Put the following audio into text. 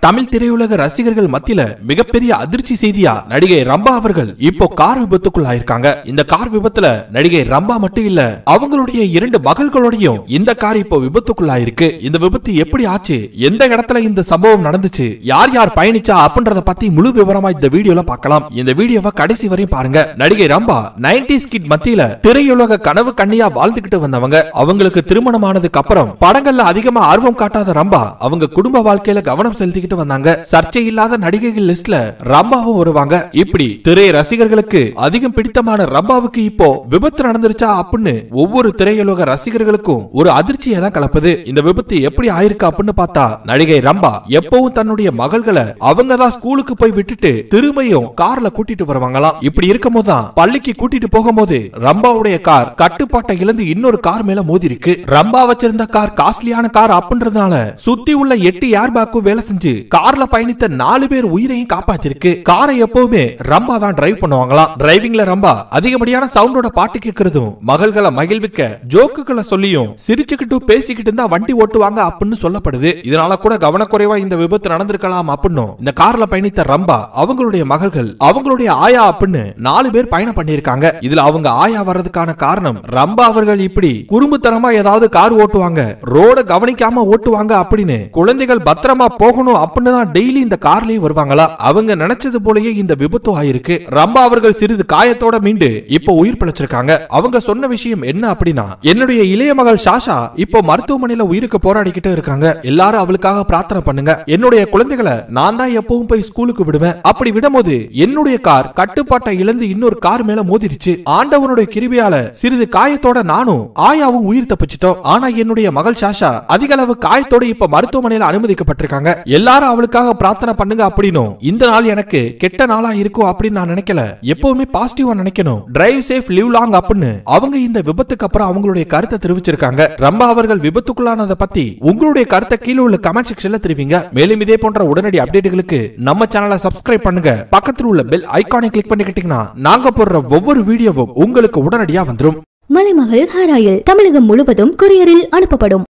தமிழ் திரையுலக ரசிகர்கள் மத்தியில மிகப்பெரிய அதிர்ச்சி செய்தியா நடிகை ரம்பா அவர்கள் இப்போ கார் விபத்துக்குள் ஆயிருக்காங்க இந்த கார் விபத்துல நடிகை ரம்பா மட்டும் இல்ல அவங்களுடைய இரண்டு மகள்களோடையும் இந்த கார் இப்போ விபத்துக்குள் ஆயிருக்கு இந்த விபத்து எப்படி ஆச்சு எந்த இடத்துல இந்த சம்பவம் நடந்துச்சு யார் யார் பயணிச்சா அப்படின்றத பத்தி முழு விவரமா இந்த வீடியோல பார்க்கலாம் இந்த வீடியோவை கடைசி வரையும் பாருங்க நடிகை ரம்பா 90s கிட் மத்தியில திரையுலக கனவு கண்ணியா வாழ்ந்துகிட்டு வந்தவங்க அவங்களுக்கு திருமணமானதுக்கு அப்புறம் படங்கள்ல அதிகமா ஆர்வம் காட்டாத ரம்பா அவங்க குடும்ப வாழ்க்கையில கவனம் செலுத்திக்கிட்டு வந்தாங்க சர்ச்சை இல்லாத நடிகைகள் லிஸ்ட்ல ரம்பாவும் வருவாங்க இப்படி திரை ரசிகர்களுக்கு அதிகம் பிடித்தமான ரம்பாவுக்கு இப்போ விபத்து நடந்துருச்சா அப்படின்னு ஒவ்வொரு திரையுலக ரசிகர்களுக்கும் ஒரு அதிர்ச்சியை தான் கலப்புது இந்த விபத்து எப்படி ஆயிருக்கு அப்படின்னு பார்த்தா நடிகை ரம்பா எப்பவும் தன்னுடைய மகள்களை அவங்க தான் ஸ்கூலுக்கு போய் விட்டுட்டு திரும்பியும் கார்ல கூட்டிட்டு வருவாங்களாம் இப்படி இருக்கும் போதுதான் பள்ளிக்கு கூட்டிட்டு போகும்போது ரம்பாவுடைய கார் கட்டுப்பாட்டை இழந்து இன்னொரு கார் மேல மோதி இருக்கு ரம்பா வச்சிருந்த கார் காஸ்ட்லியான கார் அப்படின்றதுனால சுத்தி உள்ள எட்டு ஏர் பேக்கும் வேலை செஞ்சு கார்ல பயணித்த நாலு பேர் உயிரையும் காப்பாத்திருக்கு காரை எப்பவுமே ரம்பா தான் டிரைவ் பண்ணுவாங்களாம் டிரைவிங்ல ரம்பா அதிகப்படியான சவுண்டோட பாட்டு கேட்கறதும் மகள்களை மகிழ்விக்க ஜோக்குகளை சொல்லியும் சிரிச்சுக்கிட்டு பேசிக்கிட்டு இருந்தா வண்டி ஓட்டுவாங்க அப்படின்னு சொல்லப்படுது இதனால கூட கவனக்குறைவா இந்த விபத்து நடந்திருக்கலாம் அப்படின்னு இந்த கார்ல பயணித்த ரம்பா அவங்களுடைய மகள்கள் அவங்களுடைய ஆயா அப்படின்னு நாலு பேர் பயணம் பண்ணியிருக்காங்க இதுல அவங்க ஆயா வர்றதுக்கான காரணம் ரம்பா அவர்கள் இப்படி குறும்புத்தனமா ஏதாவது கார் ஓட்டுவாங்க ரோட கவனிக்காம ஓட்டுவாங்க அப்படின்னு குழந்தைகள் பத்திரமா போகணும் அப்படின்னு தான் டெய்லி இந்த கார்லயும் வருவாங்களா அவங்க நினைச்சது போலயே இந்த விபத்து ஆயிருக்கு ரம்பா அவர்கள் சிறிது காயத்தோட மீண்டு இப்போ உயிர் பிழைச்சிருக்காங்க அவங்க சொன்ன விஷயம் என்ன அப்படின்னா என்னுடைய இளைய மகள் சாஷா இப்போ மருத்துவமனையில உயிருக்கு போராடிக்கிட்டு இருக்காங்க எல்லாரும் அவளுக்காக பிரார்த்தனை பண்ணுங்க என்னுடைய குழந்தைகளை நான் தான் எப்பவும் போய் ஸ்கூலுக்கு விடுவேன் அப்படி விடும்போது என்னுடைய கார் கட்டுப்பாட்டை இழந்து இன்னொரு கார் மேல மோதிருச்சு ஆண்டவனுடைய கிருபையால சிறிது காயத்தோட நானும் ஆயாவும் உயிர் தப்பிச்சிட்டோம் ஆனா என்னுடைய மகள் சாஷா அதிக அளவு காயத்தோட இப்ப மருத்துவமனையில அனுமதிக்கப்பட்டிருக்காங்க எல்லாரும் அவளுக்காக பிரார்த்தனை பண்ணுங்க அப்படின்னும் இந்த நாள் எனக்கு கெட்ட நாளா இருக்கும் அப்படின்னு நான் நினைக்கல எப்பவுமே பாசிட்டிவா நினைக்கணும் டிரைவ் சேஃப் லிவ் லாங் அப்படின்னு அவங்க இந்த விபத்துக்கு அப்புறம் அவங்களுடைய கருத்தை தெரிவிச்சிருக்காங்க ரம்பா அவர்கள் விபத்துக்குள்ளானதை பத்தி உங்களுடைய கருத்தை கீழே உள்ள கமெண்ட் செக்ஷன்ல தெரிவிங்க மேலும் இதே போன்ற உடனடி அப்டேட்டுகளுக்கு நம்ம சேனலை சப்ஸ்கிரைப் பண்ணுங்க பக்கத்தில் உள்ள பெல் ஐகானை கிளிக் பண்ணிக்கிட்டீங்கன்னா நாங்க போடுற ஒவ்வொரு வீடியோவும் உங்களுக்கு உடனடியா வந்துரும் மலைமகள் ஹேர் ஆயில் தமிழகம் முழுவதும் கொரியரில் அனுப்பப்படும்